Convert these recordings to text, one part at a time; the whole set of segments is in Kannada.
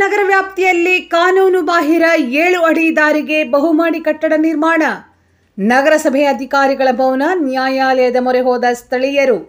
ನಗರ ವ್ಯಾಪ್ತಿಯಲ್ಲಿ ಕಾನೂನು ಬಾಹಿರ ಏಳು ಅಡಿ ದಾರಿಗೆ ಬಹುಮಹಡಿ ಕಟ್ಟಡ ನಿರ್ಮಾಣ ನಗರಸಭೆ ಅಧಿಕಾರಿಗಳ ಭವನ ನ್ಯಾಯಾಲಯದ ಮೊರೆ ಹೋದ ಸ್ಥಳೀಯರು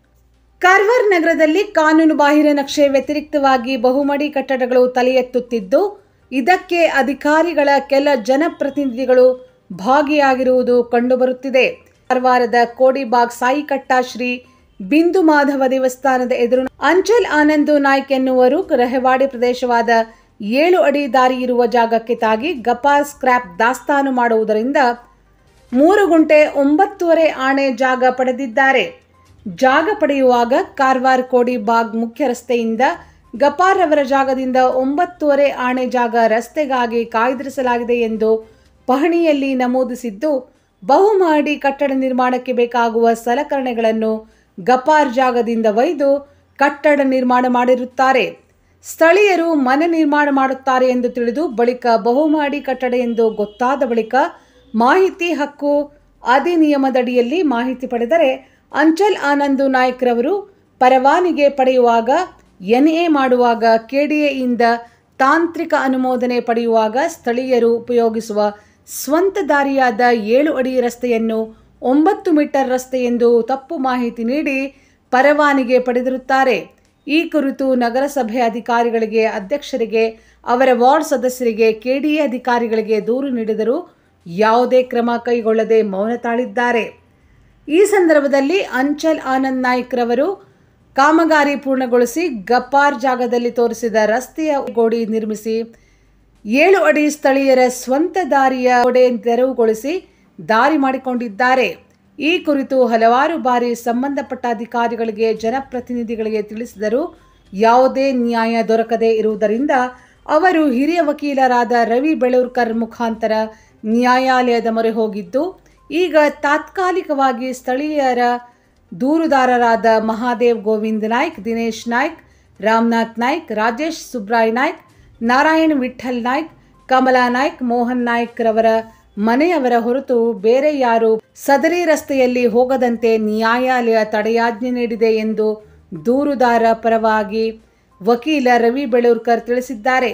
ಕಾರವಾರ ನಗರದಲ್ಲಿ ಕಾನೂನು ಬಾಹಿರ ನಕ್ಷೆ ವ್ಯತಿರಿಕ್ತವಾಗಿ ಬಹುಮಡಿ ಕಟ್ಟಡಗಳು ತಲೆ ಎತ್ತುತ್ತಿದ್ದು ಇದಕ್ಕೆ ಅಧಿಕಾರಿಗಳ ಕೆಲ ಜನಪ್ರತಿನಿಧಿಗಳು ಭಾಗಿಯಾಗಿರುವುದು ಕಂಡುಬರುತ್ತಿದೆ ಕಾರವಾರದ ಕೋಡಿಬಾಗ್ ಸಾಯಿಕಟ್ಟ ಶ್ರೀ ಬಿಂದು ಮಾಧವ ದೇವಸ್ಥಾನದ ಎದುರು ಅಂಚಲ್ ಆನಂದು ನಾಯ್ಕ್ ಎನ್ನುವರು ರಹವಾಡಿ ಪ್ರದೇಶವಾದ ಏಳು ಅಡಿ ದಾರಿ ಇರುವ ಜಾಗಕ್ಕೆ ತಾಗಿ ಗಪಾರ್ ಸ್ಕ್ರಾಪ್ ದಾಸ್ತಾನು ಮಾಡುವುದರಿಂದ ಮೂರು ಗುಂಟೆ ಒಂಬತ್ತುವರೆ ಆಣೆ ಜಾಗ ಪಡೆದಿದ್ದಾರೆ ಜಾಗ ಪಡೆಯುವಾಗ ಕಾರವಾರ ಕೋಡಿ ಬಾಗ್ ಮುಖ್ಯ ರಸ್ತೆಯಿಂದ ಗಪಾರ್ ಅವರ ಜಾಗದಿಂದ ಒಂಬತ್ತುವರೆ ಆಣೆ ಜಾಗ ರಸ್ತೆಗಾಗಿ ಕಾಯ್ದಿರಿಸಲಾಗಿದೆ ಎಂದು ಪಹಣಿಯಲ್ಲಿ ನಮೂದಿಸಿದ್ದು ಬಹುಮಹಡಿ ಕಟ್ಟಡ ನಿರ್ಮಾಣಕ್ಕೆ ಬೇಕಾಗುವ ಸಲಕರಣೆಗಳನ್ನು ಗಪಾರ್ ಜಾಗದಿಂದ ಒಯ್ದು ಕಟ್ಟಡ ನಿರ್ಮಾಣ ಮಾಡಿರುತ್ತಾರೆ ಸ್ಥಳೀಯರು ಮನೆ ನಿರ್ಮಾಣ ಮಾಡುತ್ತಾರೆ ಎಂದು ತಿಳಿದು ಬಳಿಕ ಬಹುಮಹಡಿ ಕಟ್ಟಡ ಎಂದು ಗೊತ್ತಾದ ಬಳಿಕ ಮಾಹಿತಿ ಹಕ್ಕು ಅಧಿನಿಯಮದಡಿಯಲ್ಲಿ ಮಾಹಿತಿ ಪಡೆದರೆ ಅಂಚಲ್ ಆನಂದು ನಾಯ್ಕ್ರವರು ಪರವಾನಿಗೆ ಪಡೆಯುವಾಗ ಎನ್ಎ ಮಾಡುವಾಗ ಕೆಡಿಎಯಿಂದ ತಾಂತ್ರಿಕ ಅನುಮೋದನೆ ಪಡೆಯುವಾಗ ಸ್ಥಳೀಯರು ಉಪಯೋಗಿಸುವ ಸ್ವಂತ ದಾರಿಯಾದ ಏಳು ಅಡಿ ರಸ್ತೆಯನ್ನು ಒಂಬತ್ತು ಮೀಟರ್ ರಸ್ತೆ ಎಂದು ತಪ್ಪು ಮಾಹಿತಿ ನೀಡಿ ಪರವಾನಿಗೆ ಪಡೆದಿರುತ್ತಾರೆ ಈ ಕುರಿತು ನಗರಸಭೆ ಅಧಿಕಾರಿಗಳಿಗೆ ಅಧ್ಯಕ್ಷರಿಗೆ ಅವರ ವಾರ್ಡ್ ಸದಸ್ಯರಿಗೆ ಕೆಡಿಎ ಅಧಿಕಾರಿಗಳಿಗೆ ದೂರು ನೀಡಿದರೂ ಯಾವುದೇ ಕ್ರಮ ಕೈಗೊಳ್ಳದೆ ಮೌನ ತಾಳಿದ್ದಾರೆ ಈ ಸಂದರ್ಭದಲ್ಲಿ ಅಂಚಲ್ ಆನಂದ್ ನಾಯ್ಕ್ರವರು ಕಾಮಗಾರಿ ಪೂರ್ಣಗೊಳಿಸಿ ಗಪ್ಪಾರ್ ಜಾಗದಲ್ಲಿ ತೋರಿಸಿದ ರಸ್ತೆಯ ಗೋಡಿ ನಿರ್ಮಿಸಿ ಏಳು ಅಡಿ ಸ್ಥಳೀಯರ ಸ್ವಂತ ದಾರಿಯ ಗೋಡೆ ತೆರವುಗೊಳಿಸಿ ದಾರಿ ಮಾಡಿಕೊಂಡಿದ್ದಾರೆ ಈ ಕುರಿತು ಹಲವಾರು ಬಾರಿ ಸಂಬಂಧಪಟ್ಟ ಅಧಿಕಾರಿಗಳಿಗೆ ಜನಪ್ರತಿನಿಧಿಗಳಿಗೆ ತಿಳಿಸಿದರೂ ಯಾವುದೇ ನ್ಯಾಯ ದೊರಕದೇ ಇರುವುದರಿಂದ ಅವರು ಹಿರಿಯ ವಕೀಲರಾದ ರವಿ ಬೆಳೂರ್ಕರ್ ಮುಖಾಂತರ ನ್ಯಾಯಾಲಯದ ಮೊರೆ ಹೋಗಿದ್ದು ಈಗ ತಾತ್ಕಾಲಿಕವಾಗಿ ಸ್ಥಳೀಯರ ದೂರುದಾರರಾದ ಮಹಾದೇವ್ ಗೋವಿಂದ್ ನಾಯ್ಕ್ ದಿನೇಶ್ ನಾಯ್ಕ್ ರಾಮನಾಥ್ ನಾಯ್ಕ್ ರಾಜೇಶ್ ಸುಬ್ರಾಯ್ ನಾಯ್ಕ್ ನಾರಾಯಣ್ ವಿಠಲ್ ನಾಯ್ಕ್ ಕಮಲಾ ನಾಯ್ಕ್ ಮೋಹನ್ ನಾಯ್ಕ್ ರವರ ಮನೆಯವರ ಹೊರತು ಬೇರೆ ಯಾರು ಸದರಿ ರಸ್ತೆಯಲ್ಲಿ ಹೋಗದಂತೆ ನ್ಯಾಯಾಲಯ ತಡೆಯಾಜ್ಞೆ ನೀಡಿದೆ ಎಂದು ದೂರುದಾರ ಪರವಾಗಿ ವಕೀಲ ರವಿ ಬೆಳೂರ್ಕರ್ ತಿಳಿಸಿದ್ದಾರೆ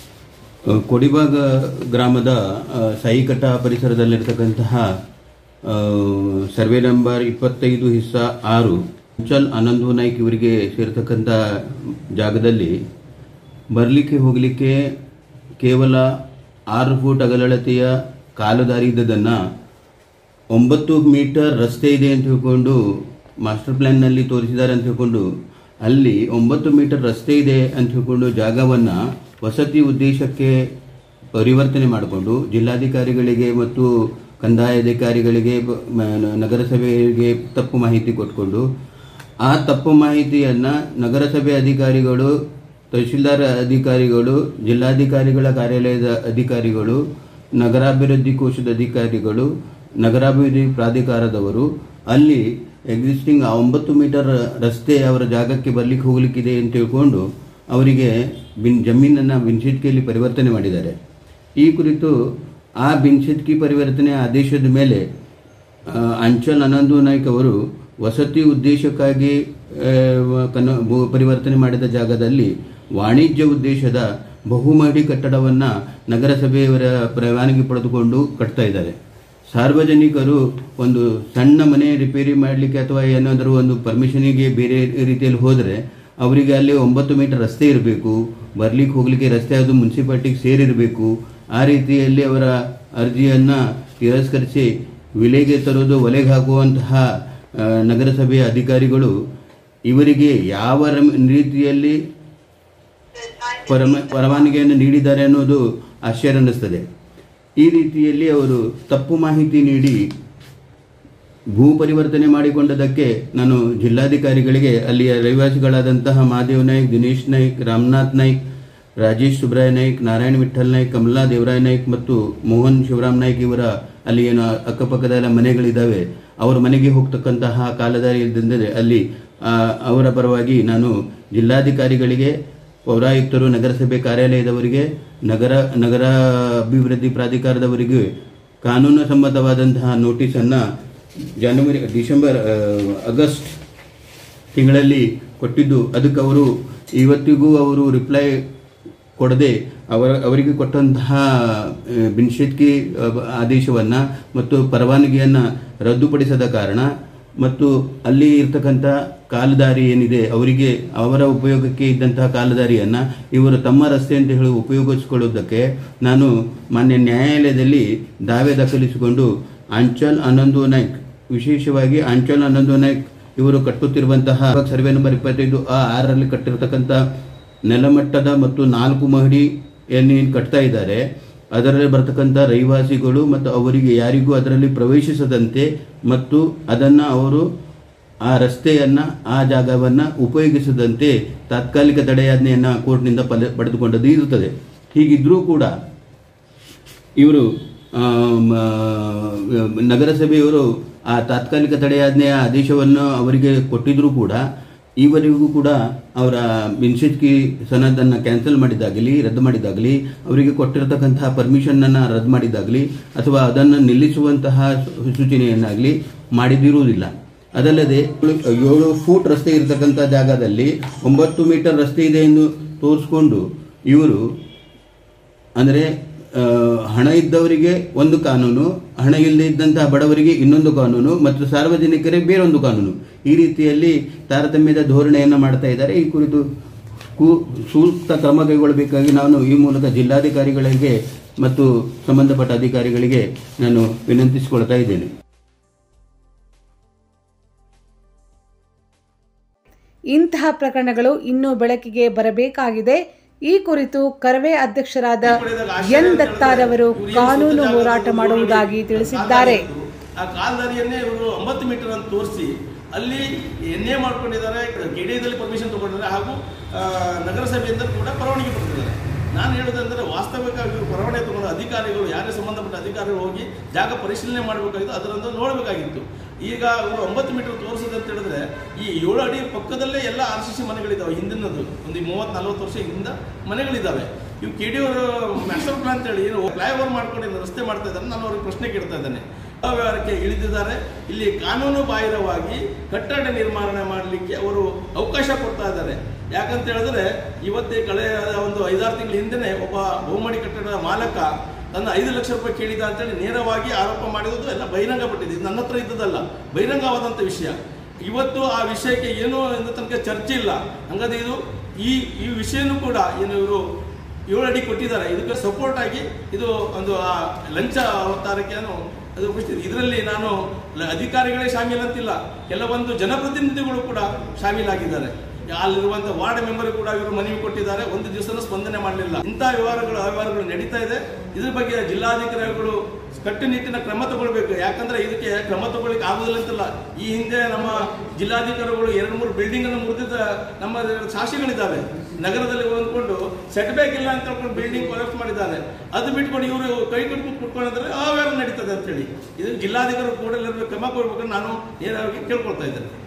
ಕೊಡಿಬಾಗ ಗ್ರಾಮದ ಆ, ಸಾಯಿಕಟ್ಟ ಪರಿಸರದಲ್ಲಿರ್ತಕ್ಕಂತಹ ಆ, ಸರ್ವೆ ನಂಬರ್ ಇಪ್ಪತ್ತೈದು ಹಿಸ್ಸ ಆರು ಅಂಚಲ್ ಆನಂದು ನಾಯ್ಕ್ ಇವರಿಗೆ ಸೇರ್ತಕ್ಕಂಥ ಜಾಗದಲ್ಲಿ ಬರಲಿಕ್ಕೆ ಹೋಗಲಿಕ್ಕೆ ಕೇವಲ ಆರು ಫೂಟ್ ಅಗಲಳತೆಯ ಕಾಲುದಾರಿ ಇದ್ದದನ್ನು ಒಂಬತ್ತು ಮೀಟರ್ ರಸ್ತೆ ಇದೆ ಅಂತ ಹೇಳ್ಕೊಂಡು ಮಾಸ್ಟರ್ ಪ್ಲ್ಯಾನ್ನಲ್ಲಿ ತೋರಿಸಿದ್ದಾರೆ ಅಂತ ಹೇಳ್ಕೊಂಡು ಅಲ್ಲಿ ಒಂಬತ್ತು ಮೀಟರ್ ರಸ್ತೆ ಇದೆ ಅಂತ ಹೇಳ್ಕೊಂಡು ಜಾಗವನ್ನು ವಸತಿ ಉದ್ದೇಶಕ್ಕೆ ಪರಿವರ್ತನೆ ಮಾಡಿಕೊಂಡು ಜಿಲ್ಲಾಧಿಕಾರಿಗಳಿಗೆ ಮತ್ತು ಕಂದಾಯ ಅಧಿಕಾರಿಗಳಿಗೆ ಬ- ಮ- ನಗರಸಭೆಗೆ ತಪ್ಪು ಮಾಹಿತಿ ಕೊಟ್ಕೊಂಡು ಆ ತಪ್ಪು ಮಾಹಿತಿಯನ್ನು ನಗರಸಭೆ ಅಧಿಕಾರಿಗಳು ತಹಶೀಲ್ದಾರ್ ಅಧಿಕಾರಿಗಳು ಜಿಲ್ಲಾಧಿಕಾರಿಗಳ ಕಾರ್ಯಾಲಯದ ಅಧಿಕಾರಿಗಳು ನಗರಾಭಿವೃದ್ಧಿ ಕೋಶದ ಅಧಿಕಾರಿಗಳು ನಗರಾಭಿವೃದ್ಧಿ ಪ್ರಾಧಿಕಾರದವರು ಅಲ್ಲಿ ಎಕ್ಸಿಸ್ಟಿಂಗ್ ಆ ಒಂಬತ್ತು ಮೀಟರ್ ರಸ್ತೆ ಅವರ ಜಾಗಕ್ಕೆ ಬರ್ಲಿಕ್ಕೆ ಹೋಗ್ಲಿಕ್ಕಿದೆ ಅಂತ ತಿಳ್ಕೊಂಡು ಅವರಿಗೆ ಬಿನ್ ಜಮೀನನ್ನು ಬಿನ್ಶಿಟ್ಕಿಯಲ್ಲಿ ಪರಿವರ್ತನೆ ಮಾಡಿದ್ದಾರೆ ಈ ಕುರಿತು ಆ ಬಿನ್ಶಿಟ್ಕಿ ಪರಿವರ್ತನೆ ಆದೇಶದ ಮೇಲೆ ಆ, ಅಂಚಲ್ ಆನಂದು ನಾಯ್ಕ್ ಅವರು ವಸತಿ ಉದ್ದೇಶಕ್ಕಾಗಿ ಆ, ಕನ್ನ ಭೂ- ಪರಿವರ್ತನೆ ಮಾಡಿದ ಜಾಗದಲ್ಲಿ ವಾಣಿಜ್ಯ ಉದ್ದೇಶದ ಬಹುಮಹಡಿ ಕಟ್ಟಡವನ್ನು ನಗರಸಭೆಯವರ ಪರವಾನಗಿ ಪಡೆದುಕೊಂಡು ಕಟ್ತಾ ಇದ್ದಾರೆ ಸಾರ್ವಜನಿಕರು ಒಂದು ಸಣ್ಣ ಮನೆ ರಿಪೇರಿ ಮಾಡಲಿಕ್ಕೆ ಅಥವಾ ಏನಾದರೂ ಒಂದು ಪರ್ಮಿಷನಿಗೆ ಬೇರೆ ರೀತಿಯಲ್ಲಿ ಹೋದರೆ ಅವರಿಗೆ ಅಲ್ಲಿ ಒಂಬತ್ತು ಮೀಟರ್ ರಸ್ತೆ ಇರಬೇಕು ಬರ್ಲಿಕ್ಕೆ ಹೋಗ್ಲಿಕ್ಕೆ ರಸ್ತೆ ಅದು ಮುನ್ಸಿಪಾಲ್ಟಿಗೆ ಸೇರಿರಬೇಕು ಆ ರೀತಿಯಲ್ಲಿ ಅವರ ಅರ್ಜಿಯನ್ನು ತಿರಸ್ಕರಿಸಿ ವಿಲೆಗೆ ತರೋದು ಒಲೆಗೆ ಹಾಕುವಂತಹ ಆ, ನಗರಸಭೆಯ ಅಧಿಕಾರಿಗಳು ಇವರಿಗೆ ಯಾವ ರಮ್- ರೀತಿಯಲ್ಲಿ ಪರಮ ಪರವಾನಗಿಯನ್ನು ನೀಡಿದ್ದಾರೆ ಅನ್ನೋದು ಆಶ್ಚರ್ಯ ಅನ್ನಿಸ್ತದೆ ಈ ರೀತಿಯಲ್ಲಿ ಅವರು ತಪ್ಪು ಮಾಹಿತಿ ನೀಡಿ ಭೂ ಪರಿವರ್ತನೆ ಮಾಡಿಕೊಂಡದಕ್ಕೆ ನಾನು ಜಿಲ್ಲಾಧಿಕಾರಿಗಳಿಗೆ ಅಲ್ಲಿಯ ರಹಿವಾಸಿಗಳಾದಂತಹ ಮಹಾದೇವ್ ನಾಯ್ಕ್ ದಿನೇಶ್ ನಾಯ್ಕ್ ರಾಮನಾಥ್ ನಾಯ್ಕ್ ರಾಜೇಶ್ ಸುಬ್ರಾಯ್ ನಾಯ್ಕ್ ನಾರಾಯಣ್ ವಿಠಲ್ ನಾಯ್ಕ್ ಕಮಲಾ ದೇವರಾಯ್ ನಾಯ್ಕ್ ಮತ್ತು ಮೋಹನ್ ಶಿವರಾಮ್ ನಾಯ್ಕ್ ಇವರ ಅಲ್ಲಿ ಏನು ಅಕ್ಕಪಕ್ಕದ ಎಲ್ಲ ಮನೆಗಳಿದ್ದಾವೆ ಅವರ ಮನೆಗೆ ಹೋಗ್ತಕ್ಕಂತಹ ಕಾಲದಾರಿ ಇದ್ದಂದರೆ ಅಲ್ಲಿ ಆ, ಅವರ ಪರವಾಗಿ ನಾನು ಜಿಲ್ಲಾಧಿಕಾರಿಗಳಿಗೆ ಪೌರಾಯುಕ್ತರು ನಗರಸಭೆ ಕಾರ್ಯಾಲಯದವರಿಗೆ ನಗರ ನಗರ ಅಭಿವೃದ್ಧಿ ಪ್ರಾಧಿಕಾರದವರಿಗೆ ಕಾನೂನು ಸಮ್ಮತವಾದಂತಹ ನೋಟಿಸನ್ನು ಜನವರಿ ಡಿಸೆಂಬರ್ ಆ, ಆಗಸ್ಟ್ ತಿಂಗಳಲ್ಲಿ ಕೊಟ್ಟಿದ್ದು ಅದಕ್ಕೆ ಅವರು ಇವತ್ತಿಗೂ ಅವರು ರಿಪ್ಲೈ ಕೊಡದೆ ಅವರ ಅವರಿಗೆ ಕೊಟ್ಟಂತಹ ಆ, ಬಿನ್ಶೆಟ್ಕಿ ಆದೇಶವನ್ನು ಮತ್ತು ಪರವಾನಗಿಯನ್ನು ರದ್ದುಪಡಿಸದ ಕಾರಣ ಮತ್ತು ಅಲ್ಲಿ ಇರ್ತಕ್ಕಂಥ ಕಾಲುದಾರಿ ಏನಿದೆ ಅವರಿಗೆ ಅವರ ಉಪಯೋಗಕ್ಕೆ ಇದ್ದಂತಹ ಕಾಲುದಾರಿಯನ್ನು ಇವರು ತಮ್ಮ ರಸ್ತೆ ಅಂತ ಹೇಳಿ ಉಪಯೋಗಿಸಿಕೊಳ್ಳುವುದಕ್ಕೆ ನಾನು ಮಾನ್ಯ ನ್ಯಾಯಾಲಯದಲ್ಲಿ ದಾವೆ ದಾಖಲಿಸಿಕೊಂಡು ಅಂಚಲ್ ಆನಂದು ನಾಯ್ಕ್ ವಿಶೇಷವಾಗಿ ಅಂಚಲ್ ಆನಂದು ನಾಯ್ಕ್ ಇವರು ಕಟ್ಟುತ್ತಿರುವಂತಹ ಸರ್ವೆ ನಂಬರ್ ಇಪ್ಪತ್ತೈದು ಆ ಆರರಲ್ಲಿ ಕಟ್ಟಿರತಕ್ಕಂಥ ನೆಲಮಟ್ಟದ ಮತ್ತು ನಾಲ್ಕು ಮಹಡಿ ಏನೇನು ಕಟ್ತಾ ಇದ್ದಾರೆ ಅದರಲ್ಲಿ ಬರ್ತಕ್ಕಂಥ ರಹಿವಾಸಿಗಳು ಮತ್ತು ಅವರಿಗೆ ಯಾರಿಗೂ ಅದರಲ್ಲಿ ಪ್ರವೇಶಿಸದಂತೆ ಮತ್ತು ಅದನ್ನು ಅವರು ಆ ರಸ್ತೆಯನ್ನು ಆ ಜಾಗವನ್ನು ಉಪಯೋಗಿಸದಂತೆ ತಾತ್ಕಾಲಿಕ ತಡೆಯಾಜ್ಞೆಯನ್ನು ಕೋರ್ಟ್ನಿಂದ ಪಲೆ ಪಡೆದುಕೊಂಡದ್ದು ಇರುತ್ತದೆ ಹೀಗಿದ್ರೂ ಕೂಡ ಇವರು ಆಮ್, ಆ, ನಗರಸಭೆಯವರು ಆ ತಾತ್ಕಾಲಿಕ ತಡೆಯಾಜ್ಞೆಯ ಆದೇಶವನ್ನು ಅವರಿಗೆ ಕೊಟ್ಟಿದ್ರೂ ಕೂಡ ಈವರೆಗೂ ಕೂಡ ಅವರ ಬಿನ್ಶಿಟ್ಕಿ ಸನದನ್ನು ಕ್ಯಾನ್ಸಲ್ ಮಾಡಿದ್ದಾಗಲಿ ರದ್ದು ಮಾಡಿದ್ದಾಗಲಿ ಅವರಿಗೆ ಕೊಟ್ಟಿರತಕ್ಕಂತಹ ಪರ್ಮಿಷನ್ನನ್ನು ರದ್ದು ಮಾಡಿದ್ದಾಗಲಿ ಅಥವಾ ಅದನ್ನು ನಿಲ್ಲಿಸುವಂತಹ ಸೂಚನೆಯನ್ನಾಗಲಿ ಮಾಡಿದಿರುವುದಿಲ್ಲ ಅದಲ್ಲದೆ ಏಳು ಫೂಟ್ ರಸ್ತೆ ಇರತಕ್ಕಂಥ ಜಾಗದಲ್ಲಿ ಒಂಬತ್ತು ಮೀಟರ್ ರಸ್ತೆ ಇದೆ ಎಂದು ತೋರಿಸ್ಕೊಂಡು ಇವರು ಅಂದರೆ ಆ, ಹಣ ಇದ್ದವರಿಗೆ ಒಂದು ಕಾನೂನು ಹಣ ಇಲ್ಲದೆ ಇದ್ದಂತಹ ಬಡವರಿಗೆ ಇನ್ನೊಂದು ಕಾನೂನು ಮತ್ತು ಸಾರ್ವಜನಿಕರಿಗೆ ಬೇರೊಂದು ಕಾನೂನು ಈ ರೀತಿಯಲ್ಲಿ ತಾರತಮ್ಯದ ಧೋರಣೆಯನ್ನು ಮಾಡ್ತಾ ಇದ್ದಾರೆ ಈ ಕುರಿತು ಕು ಸೂಕ್ತ ಕ್ರಮ ಕೈಗೊಳ್ಳಬೇಕಾಗಿ ನಾನು ಈ ಮೂಲಕ ಜಿಲ್ಲಾಧಿಕಾರಿಗಳಿಗೆ ಮತ್ತು ಸಂಬಂಧಪಟ್ಟ ಅಧಿಕಾರಿಗಳಿಗೆ ನಾನು ವಿನಂತಿಸಿಕೊಳ್ತಾ ಇದ್ದೇನೆ ಇಂತಹ ಪ್ರಕರಣಗಳು ಇನ್ನೂ ಬೆಳಕಿಗೆ ಬರಬೇಕಾಗಿದೆ ಈ ಕುರಿತು ಕರವೇ ಅಧ್ಯಕ್ಷರಾದ ಎನ್ ದತ್ತಾರವರು ಕಾನೂನು ಹೋರಾಟ ಮಾಡುವುದಾಗಿ ತಿಳಿಸಿದ್ದಾರೆ ಆ ಕಾಲ್ದಾರಿಯನ್ನೇ ಇವರು ಒಂಬತ್ತು ಮೀಟರ್ ಅಂತ ತೋರಿಸಿ ಅಲ್ಲಿ ಎನ್ಎ ಮಾಡ್ಕೊಂಡಿದ್ದಾರೆ ಕೆಡಿಎದಲ್ಲಿ ಪರ್ಮಿಷನ್ ತಗೊಂಡಿದ್ದಾರೆ ಹಾಗೂ ಆ, ನಗರಸಭೆಯಿಂದ ಕೂಡ ಪರವಾನಗಿ ಪಡೆದಿದ್ದಾರೆ ನಾನು ಹೇಳೋದಂದ್ರೆ ವಾಸ್ತವಿಕವಾಗಿ ಇವರು ಪರವಾನಗಿ ತಗೊಂಡ ಅಧಿಕಾರಿಗಳು ಯಾರೇ ಸಂಬಂಧಪಟ್ಟ ಅಧಿಕಾರಿಗಳು ಹೋಗಿ ಜಾಗ ಪರಿಶೀಲನೆ ಮಾಡಬೇಕಾಗಿತ್ತು ಅದರಂದು ನೋಡಬೇಕಾಗಿತ್ತು ಈಗ ಇವರು ಒಂಬತ್ತು ಮೀಟರ್ ತೋರಿಸೋದು ಅಂತ ಹೇಳಿದ್ರೆ ಈ ಏಳು ಅಡಿ ಪಕ್ಕದಲ್ಲೇ ಎಲ್ಲ ಆರ್ ಸಿ ಸಿ ಮನೆಗಳಿದ್ದಾವೆ ಹಿಂದಿನದು ಒಂದು ಮೂವತ್ತು ನಲ್ವತ್ತು ವರ್ಷ ಹಿಂದ ಮನೆಗಳಿದ್ದಾವೆ ಇವು ಕೆ ಡಿ ಅವರು ಮಾಸ್ಟರ್ ಪ್ಲಾನ್ ಅಂತೇಳಿ ಏನು ಫ್ಲೈಓವರ್ ಮಾಡ್ಕೊಂಡು ಇಲ್ಲಿ ರಸ್ತೆ ಮಾಡ್ತಾ ಇದ್ದಾರೆ ನಾನು ಅವ್ರಿಗೆ ಪ್ರಶ್ನೆ ಕೇಳ್ತಾ ಇದ್ದೇನೆ ಅವ್ಯವಹಾರಕ್ಕೆ ಇಳಿದಿದ್ದಾರೆ ಇಲ್ಲಿ ಕಾನೂನು ಬಾಹಿರವಾಗಿ ಕಟ್ಟಡ ನಿರ್ಮಾಣ ಮಾಡಲಿಕ್ಕೆ ಅವರು ಅವಕಾಶ ಕೊಡ್ತಾ ಇದ್ದಾರೆ ಯಾಕಂತ ಹೇಳಿದ್ರೆ ಇವತ್ತೇ ಕಳೆಯ ಒಂದು ಐದಾರು ತಿಂಗಳ ಹಿಂದೆನೆ ಒಬ್ಬ ಬಹುಮಡಿ ಕಟ್ಟಡದ ಮಾಲಕ ತನ್ನ ಐದು ಲಕ್ಷ ರೂಪಾಯಿ ಕೇಳಿದ ಅಂತೇಳಿ ನೇರವಾಗಿ ಆರೋಪ ಮಾಡಿರೋದು ಎಲ್ಲ ಬಹಿರಂಗಪಟ್ಟಿದೆ ಇದು ನನ್ನ ಹತ್ರ ಇದ್ದದಲ್ಲ ಬಹಿರಂಗವಾದಂಥ ವಿಷಯ ಇವತ್ತು ಆ ವಿಷಯಕ್ಕೆ ಏನೂ ಇಂದು ತನಕ ಚರ್ಚೆ ಇಲ್ಲ ಹಂಗಾದ್ರೆ ಇದು ಈ ಈ ವಿಷಯನೂ ಕೂಡ ಏನು ಇವರು ಏಳು ಅಡಿ ಕೊಟ್ಟಿದ್ದಾರೆ ಇದಕ್ಕೆ ಸಪೋರ್ಟ್ ಆಗಿ ಇದು ಒಂದು ಆ ಲಂಚ ಅವತಾರಕ್ಕೆನು ಅದು ಇದರಲ್ಲಿ ನಾನು ಲ- ಅಧಿಕಾರಿಗಳೇ ಶಾಮೀಲಂತಿಲ್ಲ ಕೆಲವೊಂದು ಜನಪ್ರತಿನಿಧಿಗಳು ಕೂಡ ಶಾಮೀಲಾಗಿದ್ದಾರೆ ಅಲ್ಲಿರುವಂಥ ವಾರ್ಡ್ ಮೆಂಬರ್ ಕೂಡ ಇವರು ಮನವಿ ಕೊಟ್ಟಿದ್ದಾರೆ ಒಂದು ದಿವಸನೂ ಸ್ಪಂದನೆ ಮಾಡಲಿಲ್ಲ ಇಂಥ ವ್ಯವಹಾರಗಳು ಅವ್ಯವಹಾರಗಳು ನಡೀತಾ ಇದೆ ಇದ್ರ ಬಗ್ಗೆ ಜಿಲ್ಲಾಧಿಕಾರಿಗಳು ಕಟ್ಟುನಿಟ್ಟಿನ ಕ್ರಮ ತಗೊಳ್ಬೇಕು ಯಾಕಂದ್ರೆ ಇದಕ್ಕೆ ಕ್ರಮ ತಗೊಳ್ಳಿಕ್ಕೆ ಆಗುದಿಲ್ಲ ಅಂತಲ್ಲ ಈ ಹಿಂದೆ ನಮ್ಮ ಜಿಲ್ಲಾಧಿಕಾರಿಗಳು ಎರಡು ಮೂರು ಬಿಲ್ಡಿಂಗ್ ಅನ್ನು ಮುರಿದಿದ್ದ ನಮ್ಮ ಸಾಕ್ಷಿಗಳಿದ್ದಾವೆ ನಗರದಲ್ಲಿ ಹೊಂದ್ಕೊಂಡು ಸೆಟ್ ಬ್ಯಾಕ್ ಇಲ್ಲ ಅಂತ ಹೇಳ್ಕೊಂಡು ಬಿಲ್ಡಿಂಗ್ ಕೊಲೆಪ್ಟ್ ಮಾಡಿದ್ದಾರೆ ಅದು ಬಿಟ್ಕೊಂಡು ಇವರು ಕೈ ಕಟ್ಕೊಂಡು ಕುಟ್ಕೊಂಡಿದ್ರೆ ಅವ್ಯವಹಾರ ನಡೀತದೆ ಅಂತ ಹೇಳಿ ಇದು ಜಿಲ್ಲಾಧಿಕಾರಿ ಕೂಡಲೇ ಕ್ರಮ ಕೊಡ್ಬೇಕು ನಾನು ನೇರವಾಗಿ ಕೇಳ್ಕೊಳ್ತಾ ಇದ್ದೇನೆ